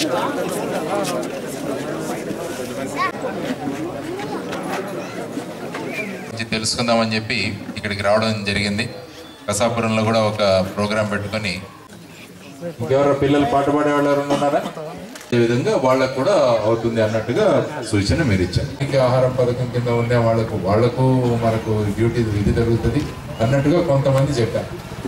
గురించి తెలుసుకుందామని చెప్పి ఇక్కడికి రావడం జరిగింది కసాపురంలో కూడా ఒక ప్రోగ్రాం పెట్టుకొని ఇంకెవరో పిల్లలు పాట పాడే వాళ్ళు ఎవరైనా ఉన్నారా ఈ విధంగా వాళ్ళకు కూడా అవుతుంది అన్నట్టుగా సూచన మీరు ఇచ్చారు ఇంకా ఆహారం పథకం కింద ఉండే వాళ్ళకు వాళ్ళకు మనకు డ్యూటీ ఇది జరుగుతుంది అన్నట్టుగా కొంతమంది చెప్పారు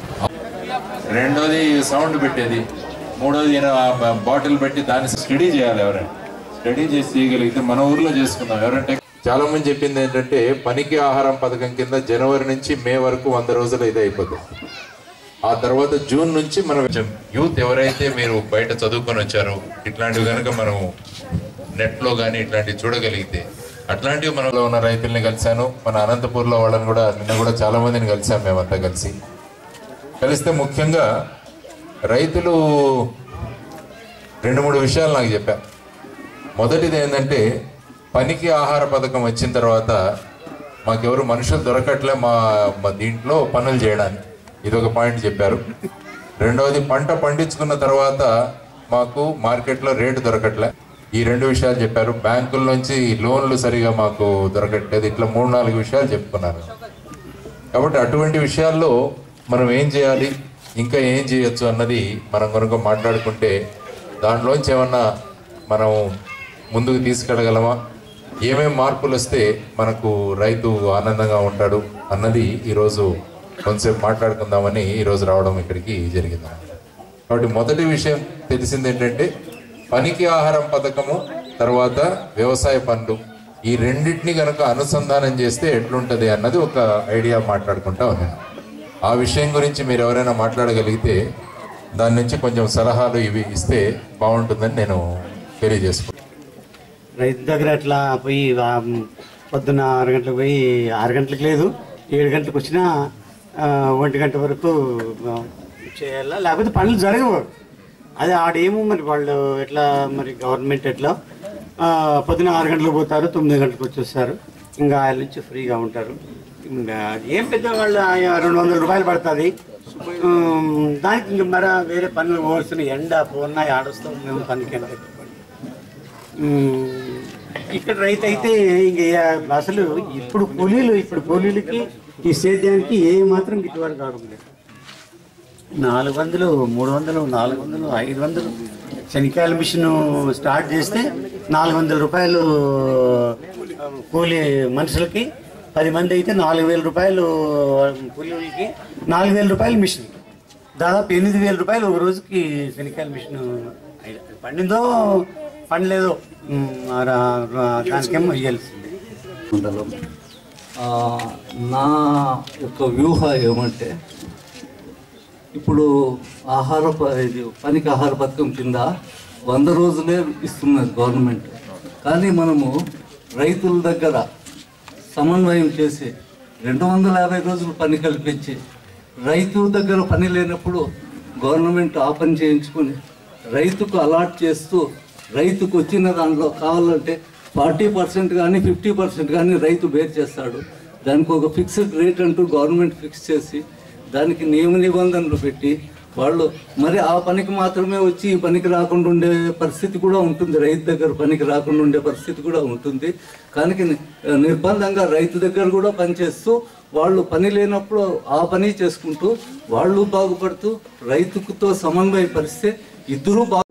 రెండోది సౌండ్ పెట్టేది మూడోది ఈయన బ- బాటిల్ పెట్టి దాన్ని స్టడీ చేయాలి ఎవరైనా స్టడీ చేసి చేయగలిగితే మన ఊర్లో చేసుకుందాం ఎవరంటే చాలా మంది చెప్పింది ఏంటంటే పనికి ఆహారం పథకం కింద జనవరి నుంచి మే వరకు వంద రోజులు ఇది అయిపోతుంది ఆ తర్వాత జూన్ నుంచి మనం యూత్ ఎవరైతే మీరు బయట చదువుకొని వచ్చారో ఇట్లాంటివి కనుక మనం నెట్ లో కానీ ఇట్లాంటివి చూడగలిగితే అట్లాంటివి మనలో ఉన్న రైతుల్ని కలిశాను మన అనంతపూర్లో వాళ్ళని కూడా నిన్న కూడా చాలా మందిని కలిసాం మేమంతా కలిసి కలిస్తే ముఖ్యంగా రైతులు రెండు మూడు విషయాలు నాకు చెప్పారు మొదటిది ఏంటంటే పనికి ఆహార పథకం వచ్చిన తర్వాత మాకెవరు మనుషులు దొరకట్లే మా మా దీంట్లో పనులు చేయడానికి ఇది ఒక పాయింట్ చెప్పారు రెండవది పంట పండించుకున్న తర్వాత మాకు మార్కెట్లో రేటు దొరకట్లే ఈ రెండు విషయాలు చెప్పారు బ్యాంకుల నుంచి లోన్లు సరిగా మాకు దొరకట్లేదు ఇట్లా మూడు నాలుగు విషయాలు చెప్పుకున్నారు కాబట్టి అటువంటి విషయాల్లో మనం ఏం చేయాలి ఇంకా ఏం చేయొచ్చు అన్నది మనం కనుక మాట్లాడుకుంటే దాంట్లోంచి ఏమన్నా మనం ముందుకు తీసుకెళ్ళగలమా ఏమేం మార్పులు వస్తే మనకు రైతు ఆనందంగా ఉంటాడు అన్నది ఈరోజు కొంతసేపు మాట్లాడుకుందామని ఈరోజు రావడం ఇక్కడికి జరిగింది కాబట్టి మొదటి విషయం తెలిసింది ఏంటంటే పనికి ఆహారం పథకము తర్వాత వ్యవసాయ పనులు ఈ రెండింటిని గనక అనుసంధానం చేస్తే ఎట్లుంటది అన్నది ఒక ఐడియా మాట్లాడుకుంటా ఉన్నాను ఆ విషయం గురించి మీరు ఎవరైనా మాట్లాడగలిగితే దాని నుంచి కొంచెం సలహాలు ఇవి ఇస్తే బాగుంటుందని నేను తెలియజేసుకుంటాను రైతు దగ్గర అట్లా పోయి ఆ, పొద్దున్న ఆరు గంటలకు పోయి ఆరు గంటలకు లేదు ఏడు గంటలకు వచ్చినా ఆ, ఒంటి గంట వరకు ఆ, చేయాలా లేకపోతే పనులు జరగవు అదే ఆడేమో మరి వాళ్ళు ఎట్లా మరి గవర్నమెంట్ ఎట్లా ఆ, పొద్దున ఆరు గంటలకు పోతారు తొమ్మిది గంటలకు వచ్చేస్తారు ఇంకా ఆయన నుంచి ఫ్రీగా ఉంటారు ఇంకా ఏం పెద్ద వాళ్ళు ఆ రెండు వందల రూపాయలు పడుతుంది ఉమ్, దానికి ఇంకా మరి వేరే పనులు పోవాల్సిన ఎండ పోన్నా ఆడొస్తాం మేము పనికి ఎంత ఉమ్, ఇక్కడ రైతు అయితే ఇంక ఏ- అసలు ఇప్పుడు కూలీలు ఇప్పుడు కూలీలకి ఈ సేద్యానికి ఏ మాత్రం గిట్టుబాటు కావడం లేదు నాలుగు వందలు మూడు వందలు నాలుగు వందలు ఐదు వందలు శనికాయల మిషన్ స్టార్ట్ చేస్తే నాలుగు వందల రూపాయలు ఆ, కూలీ మనుషులకి పది మంది అయితే నాలుగు వేల రూపాయలు కూలీలకి నాలుగు వేల రూపాయలు మిషన్ దాదాపు ఎనిమిది వేల రూపాయలు ఒక రోజుకి శనికాయల మిషన్ అయి- పండిందో పండలేదో ఉమ్, ఆ రా- రా- దానికేమో ఇవ్వాల్సిందే మండలం ఆ, నా యొక్క వ్యూహ ఏమంటే ఇప్పుడు ఆహార ప- ఇది పనికి ఆహార పథకం కింద వంద రోజులే ఇస్తున్నది గవర్నమెంట్ కానీ మనము రైతుల దగ్గర సమన్వయం చేసి రెండు వందల యాభై రోజులు పని కల్పించి రైతు దగ్గర పని లేనప్పుడు గవర్నమెంట్ ఆ పని చేయించుకొని రైతుకు అలాట్ చేస్తూ రైతుకు వచ్చిన దాంట్లో కావాలంటే ఫార్టీ పర్సెంట్ కానీ ఫిఫ్టీ పర్సెంట్ కానీ రైతు బేర్ చేస్తాడు దానికి ఒక ఫిక్స్డ్ రేట్ అంటూ గవర్నమెంట్ ఫిక్స్ చేసి దానికి నియమ నిబంధనలు పెట్టి వాళ్ళు మరి ఆ పనికి మాత్రమే వచ్చి ఈ పనికి రాకుండా ఉండే పరిస్థితి కూడా ఉంటుంది రైతు దగ్గర పనికి రాకుండా ఉండే పరిస్థితి కూడా ఉంటుంది కానీ నిర్బంధంగా రైతు దగ్గర కూడా పనిచేస్తూ వాళ్ళు పని లేనప్పుడు ఆ పని చేసుకుంటూ వాళ్ళు బాగుపడుతూ రైతుకుతో సమన్వయపరిస్తే ఇద్దరూ బాగు